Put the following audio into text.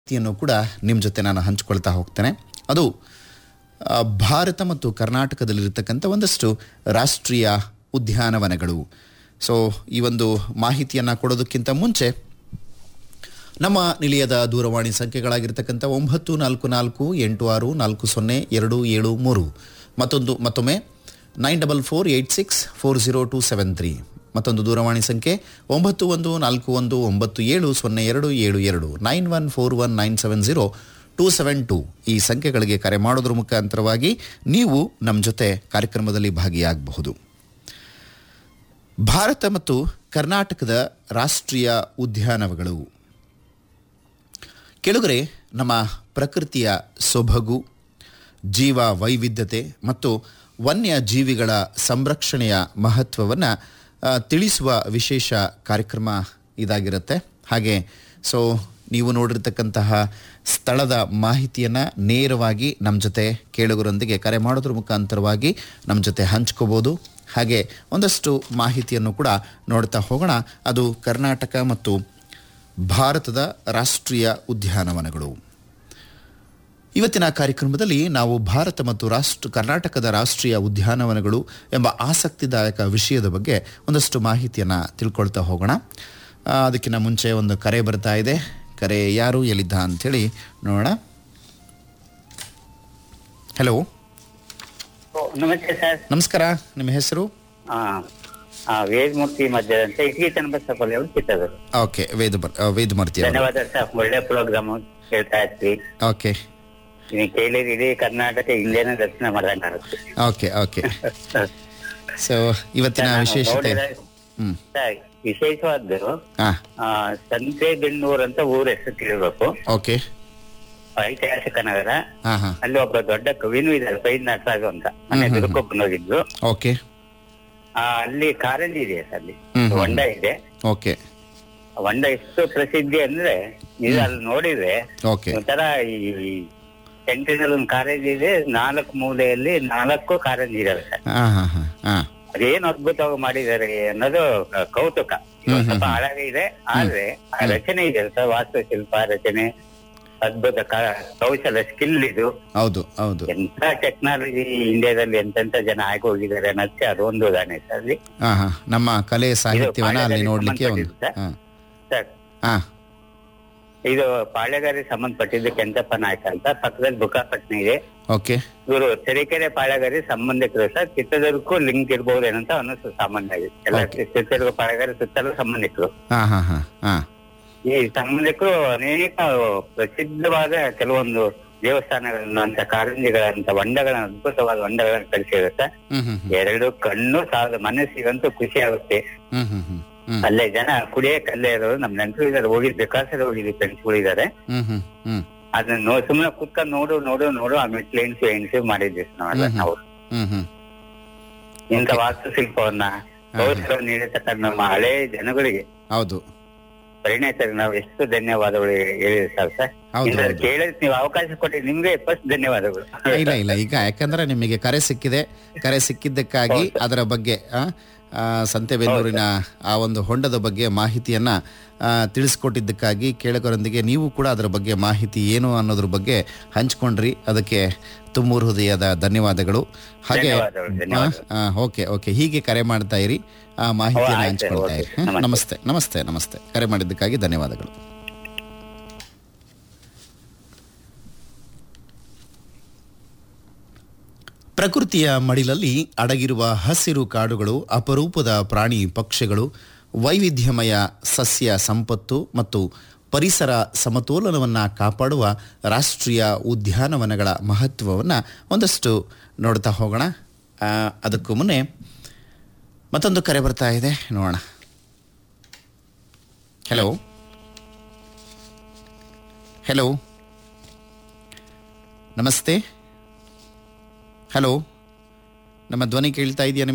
ಮಾಹಿತಿಯನ್ನು ಕೂಡ ನಿಮ್ಮ ಜೊತೆ ನಾನು ಹಂಚಿಕೊಳ್ತಾ ಹೋಗ್ತೇನೆ ಅದು ಆ, ಭಾರತ ಮತ್ತು ಕರ್ನಾಟಕದಲ್ಲಿರ್ತಕ್ಕಂಥ ಒಂದಷ್ಟು ರಾಷ್ಟ್ರೀಯ ಉದ್ಯಾನವನಗಳು ಸೊ ಈ ಒಂದು ಮಾಹಿತಿಯನ್ನು ಕೊಡೋದಕ್ಕಿಂತ ಮುಂಚೆ ನಮ್ಮ ನಿಲಯದ ದೂರವಾಣಿ ಸಂಖ್ಯೆಗಳಾಗಿರ್ತಕ್ಕಂಥ ಒಂಬತ್ತು ನಾಲ್ಕು ನಾಲ್ಕು ಎಂಟು ಆರು ನಾಲ್ಕು ಸೊನ್ನೆ ಎರಡು ಏಳು ಮೂರು ಮತ್ತೊಂದು ಮತ್ತೊಮ್ಮೆ nine double four eight six four zero two seven three ಮತ್ತೊಂದು ದೂರವಾಣಿ ಸಂಖ್ಯೆ ಒಂಬತ್ತು ಒಂದು ನಾಲ್ಕು ಒಂದು ಒಂಬತ್ತು ಏಳು ಸೊನ್ನೆ ಎರಡು ಏಳು ಎರಡು nine one four one nine seven zero two seven two ಈ ಸಂಖ್ಯೆಗಳಿಗೆ ಕರೆ ಮಾಡೋದ್ರ ಮುಖಾಂತರವಾಗಿ ನೀವು ನಮ್ಮ ಜೊತೆ ಕಾರ್ಯಕ್ರಮದಲ್ಲಿ ಭಾಗಿಯಾಗಬಹುದು ಭಾರತ ಮತ್ತು ಕರ್ನಾಟಕದ ರಾಷ್ಟ್ರೀಯ ಉದ್ಯಾನವಗಳು ಕೆಳಗರೆ ನಮ್ಮ ಪ್ರಕೃತಿಯ ಸೊಬಗು ಜೀವ ವೈವಿಧ್ಯತೆ ಮತ್ತು ವನ್ಯ ಜೀವಿಗಳ ಸಂರಕ್ಷಣೆಯ ಮಹತ್ವವನ್ನು ತಿಳಿಸುವ ವಿಶೇಷ ಕಾರ್ಯಕ್ರಮ ಇದಾಗಿರುತ್ತೆ ಹಾಗೆ ಸೊ ನೀವು ನೋಡಿರ್ತಕ್ಕಂತಹ ಸ್ಥಳದ ಮಾಹಿತಿಯನ್ನು ನೇರವಾಗಿ ನಮ್ಮ ಜೊತೆ ಕೇಳುಗರೊಂದಿಗೆ ಕರೆ ಮಾಡೋದ್ರ ಮುಖಾಂತರವಾಗಿ ನಮ್ಮ ಜೊತೆ ಹಂಚ್ಕೋಬೋದು ಹಾಗೆ ಒಂದಷ್ಟು ಮಾಹಿತಿಯನ್ನು ಕೂಡ ನೋಡ್ತಾ ಹೋಗೋಣ ಅದು ಕರ್ನಾಟಕ ಮತ್ತು ಭಾರತದ ರಾಷ್ಟ್ರೀಯ ಉದ್ಯಾನವನಗಳು ಇವತ್ತಿನ ಕಾರ್ಯಕ್ರಮದಲ್ಲಿ ನಾವು ಭಾರತ ಮತ್ತು ರಾಷ್ಟ್ರ ಕರ್ನಾಟಕದ ರಾಷ್ಟ್ರೀಯ ಉದ್ಯಾನವನಗಳು ಎಂಬ ಆಸಕ್ತಿದಾಯಕ ವಿಷಯದ ಬಗ್ಗೆ ಒಂದಷ್ಟು ಮಾಹಿತಿಯನ್ನು ತಿಳ್ಕೊಳ್ತಾ ಹೋಗೋಣ ಆ, ಅದಕ್ಕಿಂತ ಮುಂಚೆ ಒಂದು ಕರೆ ಬರ್ತಾ ಇದೆ ಕರೆ ಯಾರು ಎಲ್ಲಿದ್ದ ಅಂಥೇಳಿ ನೋಡೋಣ ಹಲೋ ಓ, ನಮಸ್ತೆ ಸರ್ ನಮಸ್ಕಾರ ನಿಮ್ಮ ಹೆಸರು ಆ, ಆ, ವೇದಮೂರ್ತಿ ಮಧ್ಯ ಅಂತ ಇಟ್ಗಿ ಚನ್ನಬಸಪ್ಪಲ್ಲಿ ಅವರು ಚಿತ್ತದು ಓಕೆ ವೇದ ಬರ್ ಆ, ವೇದಮೂರ್ತಿ ಅವರು ಧನ್ಯವಾದ ಸರ್ ಒಳ್ಳೆ ಪ್ರೋಗ್ರಾಮ್ ಕೇಳ್ತಾ ಇರ್ತೀವಿ ಓಕೆ ನೀವು ಕೇಳಿದ್ರೆ ಇಡೀ ಕರ್ನಾಟಕ ಇಲ್ಲೇನೆ ದರ್ಶನ ಮಾಡ್ದಂಗಾಗುತ್ತೆ ಓಕೆ ಓಕೆ ಸೊ ಇವತ್ತಿನ ನಾನು ವಿಶೇಷತೆ ನೋಡಿದ- ಹ್ಮ್ ಸರ್, ವಿಶೇಷವಾದ್ದು ಹಾಂ ಆ, ಸಂತೆಬೆನ್ನೂರು ಅಂತ ಊರ ಹೆಸರು ತಿಳಿಬೇಕು ಓಕೆ ಐತಿಹಾಸಿಕ ನಗರ ಹಾಂ ಹಾಂ ಅಲ್ಲಿ ಒಬ್ಬ ದೊಡ್ಡ ಕವಿನೂ ಇದ್ದಾರೆ ಫೈನ್ ನಟರಾಜು ಅಂತ ಮನೆ ದುರ್ಕೊಬ್ಬನ್ ಹೋಗಿದ್ದು ಓಕೆ ಆ, ಅಲ್ಲಿ ಕಾರಂಜಿ ಇದೆ ಸರ್ ಅಲ್ಲಿ ಹ್ಮ್, ಹ್ಮ್. ಹೊಂಡ ಇದೆ ಓಕೆ ಹೊಂಡ ಎಷ್ಟು ಪ್ರಸಿದ್ಧಿ ಅಂದ್ರೆ ನೀವು ಅಲ್ಲಿ ನೋಡಿದ್ರೆ ಓಕೆ ಒಂಥರ ಈ ಸೆಂಟ್ರಿನಲ್ಲಿ ಒಂದು ಕಾರಂಜಿ ಇದೆ ನಾಲ್ಕು ಮೂಲೆಯಲ್ಲಿ ನಾಲ್ಕು ಕಾರಂಜಿ ಇದಾವೆ ಸರ್ ಹಾಂ ಹಾಂ ಹಾಂ ಹಾಂ ಅದೇನು ಅದ್ಭುತವಾಗಿ ಮಾಡಿದ್ದಾರೆ ಅನ್ನೋದು ಕ- ಕೌತುಕ ಹ್ಮ್, ಸ್ವಲ್ಪ ಹಾಳಾಗಿ ಇದೆ ಆದ್ರೆ ಆ ರಚನೆ ಇದೆ ಸರ್ ವಾಸ್ತುಶಿಲ್ಪ ರಚನೆ ಅದ್ಭುತ ಕ- ಕೌಶಲ ಸ್ಕಿಲ್ ಇದು ಹೌದು ಹೌದು ಎಂತ ಟೆಕ್ನಾಲಜಿ ಇಂಡಿಯಾದಲ್ಲಿ ಎಂತೆಂತ ಜನ ಆಗಿ ಹೋಗಿದ್ದಾರೆ ಅನ್ನೋದಕ್ಕೆ ಅದೊಂದು ಉದಾಹರಣೆ ಸರ್ ಅಲ್ಲಿ ಹಾಂ ಹಾಂ ನಮ್ಮ ಕಲೆ ಸಾಹಿತ್ಯವನ್ನ ಅಲ್ಲಿ ಪಾಳ್ಯಗಾರಿಕೆ ನೋಡ್ಲಿಕ್ಕೆ ಒಂದು ಸಂಬಂಧಪಟ್ಟಿದ್ದು ಹಾಂ ಸರ್ ಹಾಂ ಇದು ಪಾಳ್ಯಗಾರಿ ಸಂಬಂಧಪಟ್ಟಿದ್ದು ಕೆಂಚಪ್ಪ ನಾಯ್ಕ ಅಂತ ಪಕ್ಕದಲ್ಲಿ ಬುಕ್ಕಾಪಟ್ನ ಇದೆ ಓಕೆ ಇವರು ತರೀಕೆರೆ ಪಾಳಗಾರಿ ಸಂಬಂಧಿಕರು ಸರ್ ಚಿತ್ರದುರ್ಗಕ್ಕೂ ಲಿಂಕ್ ಇರ್ಬೋದು ಏನಂತ ಅನ್ನಿಸ್ತು ಸಾಮಾನ್ಯ ಆಗಿ ಎಲ್ಲ Okay. ಚಿತ್ರದುರ್ಗ ಪಾಳಗಾರಿ ಸುತ್ತಲೂ ಸಂಬಂಧಿಕರು ಹಾಂ ಹಾಂ ಹಾಂ ಹಾಂ ಈ ಸಂಬಂಧಿಕರು ಅನೇಕ ಪ್ರಸಿದ್ಧವಾದ ಕೆಲವೊಂದು ದೇವಸ್ಥಾನಗಳನ್ನ ಅಂತ ಕಾರಂಜಿಗಳಂತ ಹೊಂಡಗಳನ್ನ ಅದ್ಭುತವಾದ ಹೊಂಡಗಳನ್ನ ಕಳಿಸಿದ್ರೆ ಸರ್ ಹ್ಮ್ ಹ್ಮ್ ಹ್ಮ್ ಎರಡು ಕಣ್ಣು ಸಾಲದು ಮನಸ್ಸಿಗಂತೂ ಖುಷಿ ಆಗುತ್ತೆ ಹ್ಮ್ ಹ್ಮ್ ಹ್ಮ್ ಹ್ಮ್ ಅಲ್ಲೇ ಜನ ಕುಡಿಯಕ್ಕೆ ಅಲ್ಲೇ ಇರೋರು ನಮ್ ನೆಂಟರು ಇದಾರೆ ಹೋಗಿದ್ ಬೇಕಾಸಲ್ಲಿ ಹೋಗಿದ್ವಿ ಫ್ರೆಂಡ್ಸ್ಗಳು ಇದಾರೆ ಹ್ಮ್ ಹ್ಮ್ ಹ್ಮ್ ಅದನ್ನ ನೋ ಸುಮ್ಮನೆ ಕುತ್ಕೊಂಡು ನೋಡು ನೋಡು ನೋಡು ಆ ಮೆಟ್ಲು ಎಣ್ಸಿ ಎಣ್ಸಿ ಮಾಡಿದ್ವಿ ನಾವೆಲ್ಲ ಹ್ಮ್. ನಾವು ಹ್ಮ್ ಹ್ಮ್ ಇಂಥ ವಾಸ್ತುಶಿಲ್ಪವನ್ನ ಕೌಶಲ ನೀಡತಕ್ಕಂಥ ನಮ್ಮ ಹಳೆ ಜನಗಳಿಗೆ ಹೌದು ಪರಿಣತರಿಗೆ ನಾವು ಎಷ್ಟು ಧನ್ಯವಾದಗಳು ಹೇಳಿರಿ ಸರ್ ಸರ್ ಹೌದು, ಇಂಥದ್ದು ಹೌದು. ಕೇಳಿದ್ರೆ ನೀವು ಅವಕಾಶ ಕೊಟ್ಟಿರಿ ನಿಮ್ಗೆ ಫಸ್ಟ್ ಧನ್ಯವಾದಗಳು ಇಲ್ಲ ಇಲ್ಲ ಈಗ ಯಾಕಂದ್ರೆ ನಿಮಗೆ ಕರೆ ಸಿಕ್ಕಿದೆ ಕರೆ ಸಿಕ್ಕಿದ್ದಕ್ಕಾಗಿ ಅದರ ಬಗ್ಗೆ ಆ, ಆ, ಸಂತೆಬೆನ್ನೂರಿನ ಆ ಒಂದು ಹೊಂಡದ ಬಗ್ಗೆ ಮಾಹಿತಿಯನ್ನ ಆ, ತಿಳಿಸ್ಕೊಟ್ಟಿದ್ದಕ್ಕಾಗಿ ಕೇಳಕರೊಂದಿಗೆ ನೀವು ಕೂಡ ಅದರ ಬಗ್ಗೆ ಮಾಹಿತಿ ಏನು ಅನ್ನೋದ್ರ ಬಗ್ಗೆ ಹಂಚ್ಕೊಂಡ್ರಿ ಅದಕ್ಕೆ ತುಂಬೂರು ಹೃದಯದ ಧನ್ಯವಾದಗಳು ಹಾಗೆ ಧನ್ಯವಾದಗಳು, ಧನ್ಯವಾದಗಳು. ಆ, ಆ, ಓಕೆ ಓಕೆ ಹೀಗೆ ಕರೆ ಮಾಡ್ತಾ ಇರಿ ಆ ಮಾಹಿತಿಯನ್ನು ಆಯ್ತು, ಹಂಚ್ಕೊಳ್ತಾ ಓಕೆ. ಇರಿ ಹ್ಮ್? ನಮಸ್ತೆ. ನಮಸ್ತೆ ನಮಸ್ತೆ ನಮಸ್ತೆ ಕರೆ ಮಾಡಿದ್ದಕ್ಕಾಗಿ ಧನ್ಯವಾದಗಳು ಪ್ರಕೃತಿಯ ಮಡಿಲಲ್ಲಿ ಅಡಗಿರುವ ಹಸಿರು ಕಾಡುಗಳು ಅಪರೂಪದ ಪ್ರಾಣಿ ಪಕ್ಷಿಗಳು ವೈವಿಧ್ಯಮಯ ಸಸ್ಯ ಸಂಪತ್ತು ಮತ್ತು ಪರಿಸರ ಸಮತೋಲನವನ್ನು ಕಾಪಾಡುವ ರಾಷ್ಟ್ರೀಯ ಉದ್ಯಾನವನಗಳ ಮಹತ್ವವನ್ನು ಒಂದಷ್ಟು ನೋಡ್ತಾ ಹೋಗೋಣ ಆ, ಅದಕ್ಕೂ ಮುನ್ನೆ ಮತ್ತೊಂದು ಕರೆ ಬರ್ತಾ ಇದೆ ನೋಡೋಣ ಹಲೋ ಹಲೋ ನಮಸ್ತೆ ಹಲೋ ನಮ್ಮ ಧ್ವನಿ ಕೇಳ್ತಾ ಇದೆಯಾ